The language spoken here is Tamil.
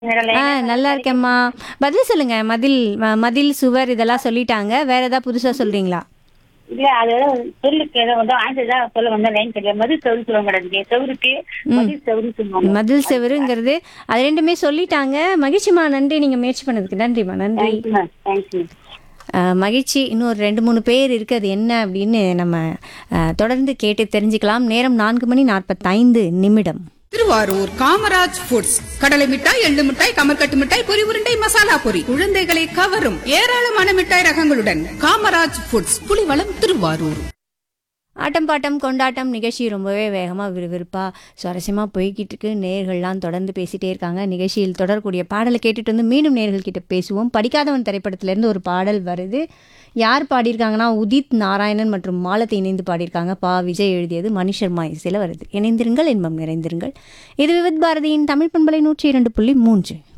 ஆ நல்லா இருக்கேம்மா பதில் சொல்லுங்க மதில் ம- மதில் சுவர் இதெல்லாம் சொல்லிட்டாங்க வேற ஏதாவது புதுசா சொல்றீங்களா இல்ல அது சொல்லுக்கு ஏதோ வந்து ஆன்சர் தான் சொல்ல வந்த லைன் தெரியல மது செவரு சொல்லுவாங்க மேடம் செவருக்கு மது செவரு சொல்லுவாங்க மதில் செவருங்கிறது அது ரெண்டுமே சொல்லிட்டாங்க மகிழ்ச்சிமா நன்றி நீங்க முயற்சி பண்ணதுக்கு நன்றிம்மா நன்றி தேங்க்யூ மேம் தேங்க்யூ அஹ், மகிழ்ச்சி இன்னும் ஒரு ரெண்டு மூணு பேர் இருக்கு அது என்ன அப்படின்னு நம்ம அஹ், தொடர்ந்து கேட்டு தெரிஞ்சுக்கலாம் நேரம் நான்கு மணி நாற்பத்தைந்து நிமிடம் திருவாரூர் காமராஜ் ஃபுட்ஸ் கடலை மிட்டாய் எள்ளு மிட்டாய் கமர்கட்டு மிட்டாய் பொரி உருண்டை மசாலா பொரி குழந்தைகளை கவரும் ஏராளமான மிட்டாய் ரகங்களுடன் காமராஜ் ஃபுட்ஸ் புலிவளம் திருவாரூர் ஆட்டம் பாட்டம் கொண்டாட்டம் நிகழ்ச்சி ரொம்பவே வேகமாக விறுவிறுப்பாக சுவாரஸ்யமாக போய்கிட்டு இருக்கு நேர்கள்லாம் தொடர்ந்து பேசிட்டே இருக்காங்க நிகழ்ச்சியில் தொடரக்கூடிய பாடலை கேட்டுட்டு வந்து மீண்டும் நேர்கள் கிட்ட பேசுவோம் படிக்காதவன் திரைப்படத்திலேருந்து ஒரு பாடல் வருது யார் பாடியிருக்காங்கன்னா உதித் நாராயணன் மற்றும் மாலத்தை இணைந்து பாடியிருக்காங்க பா விஜய் எழுதியது மணி சர்மா இசையில் வருது இணைந்திருங்கள் இன்பம் நிறைந்திருங்கள் இது விவித் பாரதியின் தமிழ் பண்பலை நூற்றி இரண்டு புள்ளி மூன்று